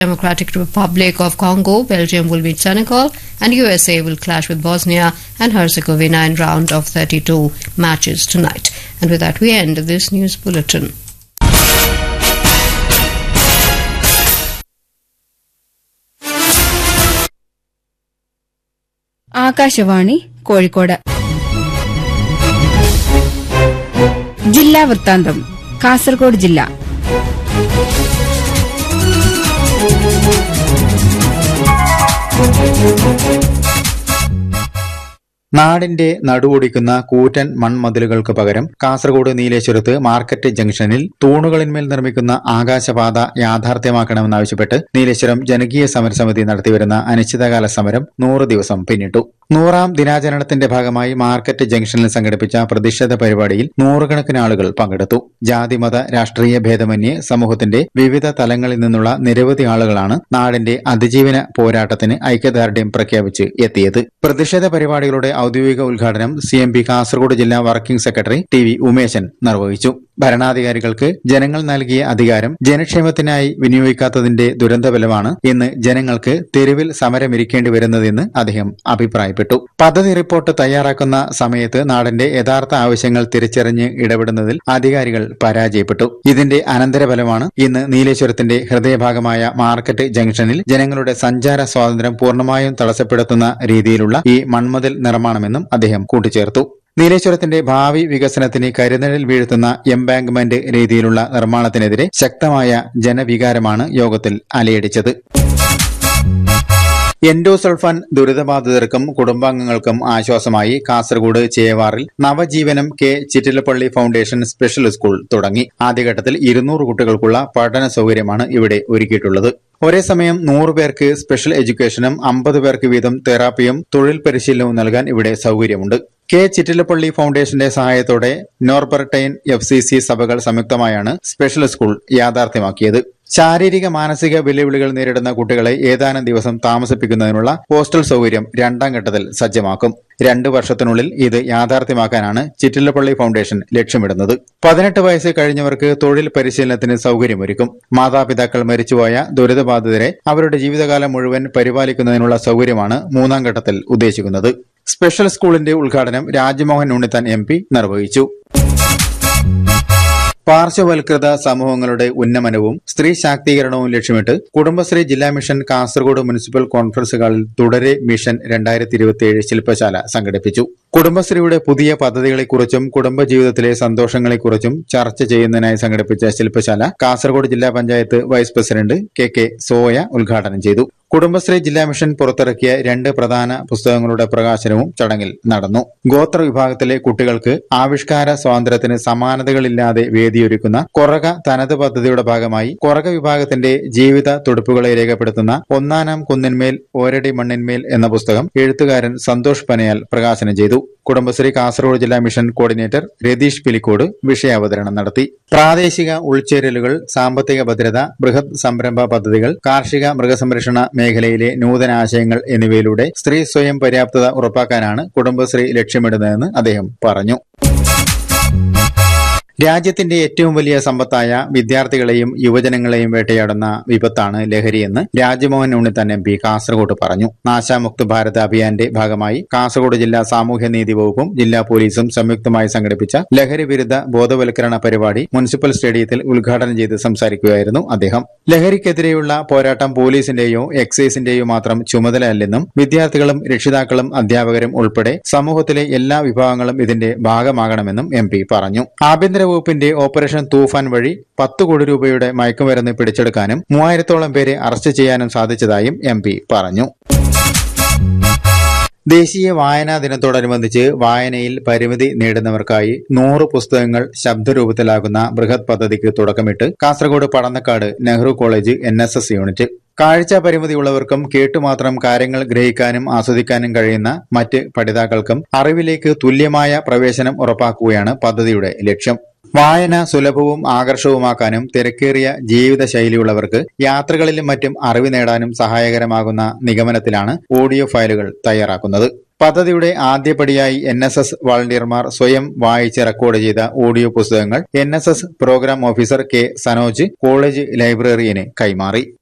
Democratic Republic of Congo, Belgium will meet Senegal, and USA will clash with Bosnia and Herzegovina in round of 32 matches tonight. And with that, we end this news bulletin. Akashvani Kozhikode ജില്ലാ വൃത്താന്തം കാസർഗോഡ് ജില്ല നാടിന്റെ നടുവൊടിക്കുന്ന കൂറ്റൻ മൺമതിലുകൾക്ക് പകരം Kasaragod നീലേശ്വരത്ത് market ജംഗ്ഷനിൽ തൂണുകളിന്മേൽ നിർമ്മിക്കുന്ന ആകാശപാത യാഥാർത്ഥ്യമാക്കണമെന്നാവശ്യപ്പെട്ട് നീലേശ്വരം ജനകീയ സമരസമിതി നടത്തിവരുന്ന അനിശ്ചിതകാല സമരം നൂറ് ദിവസം പിന്നിട്ടു നൂറാം ദിനാചരണത്തിന്റെ ഭാഗമായി മാർക്കറ്റ് ജംഗ്ഷനിൽ സംഘടിപ്പിച്ച പ്രതിഷേധ പരിപാടിയിൽ നൂറുകണക്കിന് ആളുകൾ പങ്കെടുത്തു ജാതിമത രാഷ്ട്രീയ ഭേദമന്യേ സമൂഹത്തിന്റെ വിവിധ തലങ്ങളിൽ നിന്നുള്ള നിരവധി ആളുകളാണ് നാടിന്റെ അതിജീവന പോരാട്ടത്തിന് ഐക്യദാർഢ്യം പ്രഖ്യാപിച്ച് എത്തിയത് പ്രതിഷേധ പരിപാടികളുടെ ഔദ്യോഗിക ഉദ്ഘാടനം സി എം പി കാസർഗോഡ് ജില്ലാ working secretary T V Umeshan നിർവഹിച്ചു ഭരണാധികാരികൾക്ക് ജനങ്ങൾ നൽകിയ അധികാരം ജനക്ഷേമത്തിനായി വിനിയോഗിക്കാത്തതിന്റെ ദുരന്തഫലമാണ് ഇന്ന് ജനങ്ങൾക്ക് തെരുവിൽ സമരമിരിക്കേണ്ടി വരുന്നതെന്ന് അദ്ദേഹം അഭിപ്രായപ്പെട്ടു പദ്ധതി റിപ്പോർട്ട് തയ്യാറാക്കുന്ന സമയത്ത് നാടിന്റെ യഥാർത്ഥ ആവശ്യങ്ങൾ തിരിച്ചറിഞ്ഞ് ഇടപെടുന്നതിൽ അധികാരികൾ പരാജയപ്പെട്ടു ഇതിന്റെ അനന്തരഫലമാണ് ഇന്ന് നീലേശ്വരത്തിന്റെ ഹൃദയഭാഗമായ മാർക്കറ്റ് ജംഗ്ഷനിൽ ജനങ്ങളുടെ സഞ്ചാര സ്വാതന്ത്ര്യം പൂർണ്ണമായും തടസ്സപ്പെടുത്തുന്ന രീതിയിലുള്ള ഈ മൺമതിൽ നിർമ്മാണമെന്നും അദ്ദേഹം കൂട്ടിച്ചേർത്തു നീലേശ്വരത്തിന്റെ ഭാവി വികസനത്തിന് കരുതലിൽ വീഴ്ത്തുന്ന എംബാങ്ക്മെന്റ് രീതിയിലുള്ള നിർമ്മാണത്തിനെതിരെ ശക്തമായ ജനവികാരമാണ് യോഗത്തിൽ അലയടിച്ചത് എൻഡോസൾഫാൻ ദുരിതബാധിതർക്കും കുടുംബാംഗങ്ങൾക്കും ആശ്വാസമായി കാസർഗോഡ് ചേവാറിൽ Navajeevanam K Chittilappilly foundation special school തുടങ്ങി ആദ്യഘട്ടത്തിൽ ഇരുന്നൂറ് കുട്ടികൾക്കുള്ള പഠന സൗകര്യമാണ് ഇവിടെ ഒരുക്കിയിട്ടുള്ളത് ഒരേ സമയം നൂറ് പേർക്ക് സ്പെഷ്യൽ എഡ്യൂക്കേഷനും അമ്പത് പേർക്ക് വീതം തെറാപ്പിയും തൊഴിൽ പരിശീലനവും നൽകാൻ ഇവിടെ സൗകര്യമുണ്ട് കെ ചിറ്റിലപ്പള്ളി ഫൗണ്ടേഷന്റെ സഹായത്തോടെ നോർബർട്ടൈൻ എഫ് സി സി സഭകൾ സംയുക്തമായാണ് സ്പെഷ്യൽ സ്കൂൾ യാഥാർത്ഥ്യമാക്കിയത് ശാരീരിക മാനസിക വെല്ലുവിളികൾ നേരിടുന്ന കുട്ടികളെ ഏതാനും ദിവസം താമസിപ്പിക്കുന്നതിനുള്ള ഹോസ്റ്റൽ സൗകര്യം രണ്ടാം ഘട്ടത്തിൽ സജ്ജമാക്കും രണ്ടു വർഷത്തിനുള്ളിൽ ഇത് യാഥാർത്ഥ്യമാക്കാനാണ് ചിറ്റിലപ്പള്ളി ഫൗണ്ടേഷൻ ലക്ഷ്യമിടുന്നത് പതിനെട്ട് വയസ്സ് കഴിഞ്ഞവർക്ക് തൊഴിൽ പരിശീലനത്തിന് സൗകര്യമൊരുക്കും മാതാപിതാക്കൾ മരിച്ചുപോയ ദുരിതബാധിതരെ അവരുടെ ജീവിതകാലം മുഴുവൻ പരിപാലിക്കുന്നതിനുള്ള സൗകര്യമാണ് മൂന്നാം ഘട്ടത്തിൽ ഉദ്ദേശിക്കുന്നത് സ്പെഷ്യൽ സ്കൂളിന്റെ ഉദ്ഘാടനം രാജ്മോഹൻ ഉണ്ണിത്താൻ എം പി നിർവഹിച്ചു പാർശ്വവൽകൃത സമൂഹങ്ങളുടെ ഉന്നമനവും സ്ത്രീ ശാക്തീകരണവും ലക്ഷ്യമിട്ട് കുടുംബശ്രീ ജില്ലാ മിഷൻ കാസർഗോഡ് മുനിസിപ്പൽ കോൺഫറൻസ് ഹാളിൽ തുടരെ മിഷൻ രണ്ടായിരത്തി ഇരുപത്തിയേഴ് ശില്പശാല സംഘടിപ്പിച്ചു കുടുംബശ്രീയുടെ പുതിയ പദ്ധതികളെക്കുറിച്ചും കുടുംബജീവിതത്തിലെ സന്തോഷങ്ങളെക്കുറിച്ചും ചർച്ച ചെയ്യുന്നതിനായി സംഘടിപ്പിച്ച ശില്പശാല കാസർഗോഡ് ജില്ലാ panchayat vice president K K Soya ഉദ്ഘാടനം ചെയ്തു കുടുംബശ്രീ ജില്ലാ മിഷൻ പുറത്തിറക്കിയ രണ്ട് പ്രധാന പുസ്തകങ്ങളുടെ പ്രകാശനവും ചടങ്ങിൽ നടന്നു ഗോത്ര വിഭാഗത്തിലെ കുട്ടികൾക്ക് ആവിഷ്കാര സ്വാതന്ത്ര്യത്തിന് സമാനതകളില്ലാതെ വേദിയൊരുക്കുന്ന കൊറക തനത് പദ്ധതിയുടെ ഭാഗമായി കൊറക വിഭാഗത്തിന്റെ ജീവിത തുടുപ്പുകളെ രേഖപ്പെടുത്തുന്ന ഒന്നാനാം കുന്നിന്മേൽ ഓരടി മണ്ണിന്മേൽ എന്ന പുസ്തകം എഴുത്തുകാരൻ സന്തോഷ് പനയാൽ പ്രകാശനം ചെയ്തു കുടുംബശ്രീ കാസർഗോഡ് ജില്ലാ മിഷൻ കോർഡിനേറ്റർ രതീഷ് പിലിക്കോട് വിഷയാവതരണം നടത്തി പ്രാദേശിക ഉൾച്ചേരലുകൾ സാമ്പത്തിക ഭദ്രത ബൃഹത് സംരംഭ പദ്ധതികൾ കാർഷിക മൃഗസംരക്ഷണ മേഖലയിലെ നൂതന ആശയങ്ങൾ എന്നിവയിലൂടെ സ്ത്രീ സ്വയം പര്യാപ്തത ഉറപ്പാക്കാനാണ് കുടുംബശ്രീ ലക്ഷ്യമിടുന്നതെന്ന് അദ്ദേഹം പറഞ്ഞു രാജ്യത്തിന്റെ ഏറ്റവും വലിയ സമ്പത്തായ വിദ്യാർത്ഥികളെയും യുവജനങ്ങളെയും വേട്ടയാടുന്ന വിപത്താണ് ലഹരിയെന്ന് രാജ്മോഹൻ ഉണ്ണിത്താൻ എം പി കാസർഗോഡ് പറഞ്ഞു നാശാമുക്ത് ഭാരത് അഭിയാന്റെ ഭാഗമായി കാസർഗോഡ് ജില്ലാ സാമൂഹ്യനീതി വകുപ്പും ജില്ലാ പോലീസും സംയുക്തമായി സംഘടിപ്പിച്ച ലഹരി വിരുദ്ധ ബോധവൽക്കരണ പരിപാടി മുനിസിപ്പൽ സ്റ്റേഡിയത്തിൽ ഉദ്ഘാടനം ചെയ്ത് സംസാരിക്കുകയായിരുന്നു അദ്ദേഹം ലഹരിക്കെതിരെയുള്ള പോരാട്ടം പോലീസിന്റെയോ എക്സൈസിന്റെയോ മാത്രം ചുമതലയല്ലെന്നും വിദ്യാർത്ഥികളും രക്ഷിതാക്കളും അധ്യാപകരും ഉൾപ്പെടെ സമൂഹത്തിലെ എല്ലാ വിഭാഗങ്ങളും ഇതിന്റെ ഭാഗമാകണമെന്നും എം പി പറഞ്ഞു ആഭ്യന്തര വകുപ്പിന്റെ ഓപ്പറേഷൻ തൂഫാൻ വഴി പത്ത് കോടി രൂപയുടെ മയക്കുമരുന്ന് പിടിച്ചെടുക്കാനും മൂവായിരത്തോളം പേരെ അറസ്റ്റ് ചെയ്യാനും സാധിച്ചതായും എം പി പറഞ്ഞു ദേശീയ വായനാ ദിനത്തോടനുബന്ധിച്ച് വായനയിൽ പരിമിതി നേടുന്നവർക്കായി നൂറ് പുസ്തകങ്ങൾ ശബ്ദരൂപത്തിലാകുന്ന ബൃഹത് പദ്ധതിക്ക് തുടക്കമിട്ട് Kasaragod Padannakkad Nehru college N unit കാഴ്ച പരിമിതിയുള്ളവർക്കും കേട്ടുമാത്രം കാര്യങ്ങൾ ഗ്രഹിക്കാനും ആസ്വദിക്കാനും കഴിയുന്ന മറ്റ് പഠിതാക്കൾക്കും അറിവിലേക്ക് തുല്യമായ പ്രവേശനം ഉറപ്പാക്കുകയാണ് പദ്ധതിയുടെ ലക്ഷ്യം വായന സുലഭവും ആകർഷകവുമാക്കാനും തിരക്കേറിയ ജീവിതശൈലിയുള്ളവർക്ക് യാത്രകളിലും മറ്റും അറിവ് നേടാനും സഹായകരമാകുന്ന നിഗമനത്തിലാണ് ഓഡിയോ ഫയലുകൾ തയ്യാറാക്കുന്നത് പദ്ധതിയുടെ ആദ്യപടിയായി എൻ എസ് എസ് വളണ്ടിയർമാർ സ്വയം വായിച്ച് റെക്കോർഡ് ചെയ്ത ഓഡിയോ പുസ്തകങ്ങൾ N S S programme officer K Sanoj college ലൈബ്രറിയന് കൈമാറി